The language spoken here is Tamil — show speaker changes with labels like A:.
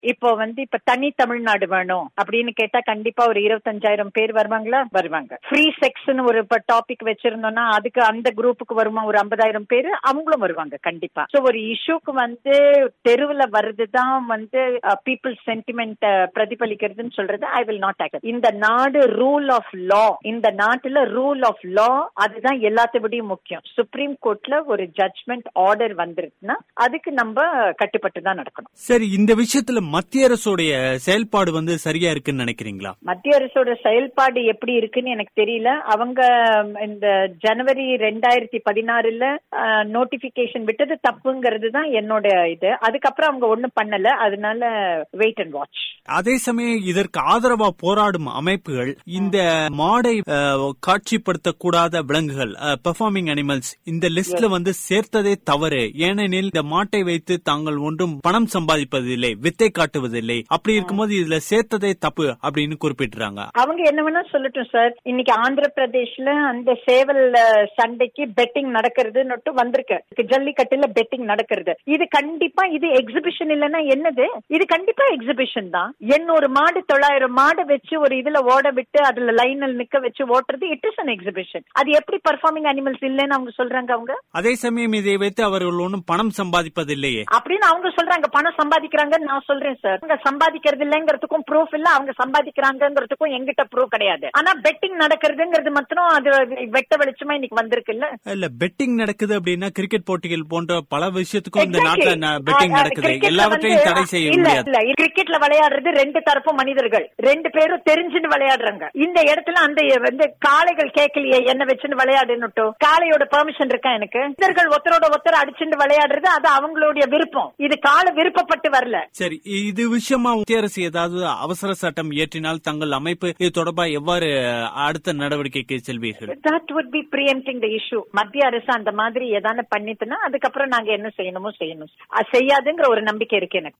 A: இப்போ வந்து இப்ப தனி தமிழ்நாடு வேணும் அப்படின்னு கேட்டா கண்டிப்பா ஒரு இருபத்தஞ்சாயிரம் பேர் வருவாங்களா வருவாங்க ஃப்ரீ செக்ஸ்னு ஒரு இப்ப டாபிக் வச்சிருந்தோம்னா அதுக்கு அந்த குரூப்புக்கு வருமா ஒரு ஐம்பதாயிரம் பேர் அவங்களும் வருவாங்க கண்டிப்பா சோ ஒரு இஷ்யூக்கு வந்து தெருவுல வர்றதுதான் வந்து பீப்புள் சென்டிமெண்ட் பிரதிபலிக்கிறதுன்னு சொல்றது ஐ வில் நாட் ஆக்ட் இந்த நாடு ரூல் ஆஃப் லா இந்த நாட்டுல ரூல் ஆஃப் லா அதுதான் எல்லாத்தையும் முக்கியம் சுப்ரீம் கோர்ட்ல ஒரு ஜட்மெண்ட் ஆர்டர் வந்துருச்சுன்னா அதுக்கு நம்ம கட்டுப்பட்டு தான் நடக்கணும்
B: சரி இந்த விஷயத்துல மத்திய அரசுடைய செயல்பாடு வந்து சரியா இருக்குன்னு நினைக்கிறீங்களா
A: மத்திய அரசோட செயல்பாடு எப்படி இருக்குன்னு எனக்கு தெரியல அவங்க இந்த ஜனவரி ரெண்டாயிரத்தி பதினாறுல நோட்டிபிகேஷன் விட்டது தப்புங்கிறது தான் என்னோட இது அதுக்கப்புறம் அவங்க ஒண்ணும் பண்ணல அதனால வெயிட் அண்ட் வாட்ச்
B: அதே சமயம் இதற்கு ஆதரவா போராடும் அமைப்புகள் இந்த மாடை அஹ், காட்சிப்படுத்தக்கூடாத விலங்குகள் பெர்ஃபார்மிங் அனிமல்ஸ் இந்த லிஸ்ட்ல வந்து சேர்த்ததே தவறு ஏனெனில் இந்த மாட்டை வைத்து தாங்கள் ஒன்றும் பணம் சம்பாதிப்பதில்லை வித்தை காட்டுவதில்லை அப்படி இருக்கும்போது இதுல சேர்த்ததே தப்பு அப்படின்னு குறிப்பிட்டுறாங்க
A: அவங்க என்ன வேணா சொல்லட்டும் சார் இன்னைக்கு ஆந்திர பிரதேஷ்ல அந்த சேவல் அஹ், சண்டைக்கு பெட்டிங் நடக்கிறதுன்னு வந்திருக்கு ஜல்லிக்கட்டுல பெட்டிங் நடக்கிறது இது கண்டிப்பா இது எக்ஸிபிஷன் இல்லைன்னா என்னது இது கண்டிப்பா எக்ஸிபிஷன் தான் எண்ணூறு மாடு தொள்ளாயிரம் மாடு வச்சு ஒரு இதுல ஓட விட்டு அதுல லைனில் நிக்க வச்சு ஓட்டுறது இட் இஸ் அன் எக்ஸிபிஷன் அது எப்படி பர்ஃபார்மிங் அனிமல்ஸ் இல்லைன்னு அவங்க சொல்றாங்க அவங்க
B: அதே சமயம் இதை வைத்து அவர்கள் ஒன்றும் பணம் சம்பாதிப்பதில்லையே
A: அப்படின்னு அவங்க சொல்றாங்க பணம் சம்பாதிக்கிறாங்கன்னு நான் சொல்றேன் சார் அவங்க சம்பாதிக்கிறது இல்லைங்கிறதுக்கும் ப்ரூஃப் இல்ல அவங்க சம்பாதிக்கிறாங்கிறதுக்கும் எங்கிட்ட ப்ரூஃப் கிடையாது ஆனா பெட்டிங் நடக்கிறதுங்கிறது மாத்திரம் அது வெட்ட வெளிச்சமா இன்னைக்கு வந்திருக்குல்ல
B: இல்ல பெட்டிங் நடக்குது அப்படின்னா கிரிக்கெட் போட்டிகள் போன்ற பல விஷயத்துக்கும் இந்த
A: Exactly.
B: நாட்டுல பெட்டிங்
A: அஹ் அஹ்
B: நடக்குது
A: cricketல
B: எல்லாவற்றையும்
A: வந்து,
B: தடை செய்ய
A: இல்ல,
B: முடியாது
A: இல்ல கிரிக்கெட்ல விளையாடுறது ரெண்டு தரப்பும் மனிதர்கள் ரெண்டு பேரும் தெரிஞ்சுன்னு விளையாடுறாங்க இந்த இடத்துல அந்த வந்து காளைகள் கேட்கலையே என்ன வச்சுன்னு விளையாடுன்னுட்டோ காளையோட பெர்மிஷன் இருக்கா எனக்கு மனிதர்கள் ஒருத்தரோட ஒருத்தர் அடிச்சுட்டு விளையாடுறது அது அவங்களுடைய விருப்பம் இது கால விருப்பப்பட்டு வரல
B: சரி இது விஷயமா மத்திய அரசு ஏதாவது அவசர சட்டம் இயற்றினால் தங்கள் அமைப்பு இது தொடர்பா எவ்வாறு அடுத்த நடவடிக்கைக்கு செல்வீர்கள்
A: that would be preempting the issue மத்திய அரசு அந்த மாதிரி ஏதான பண்ணிட்டுனா அதுக்கப்புறம் நாங்க என்ன செய்யணுமோ செய்யணும் அது செய்யாதுங்கிற ஒரு நம்பிக்கை இருக்கு எனக்கு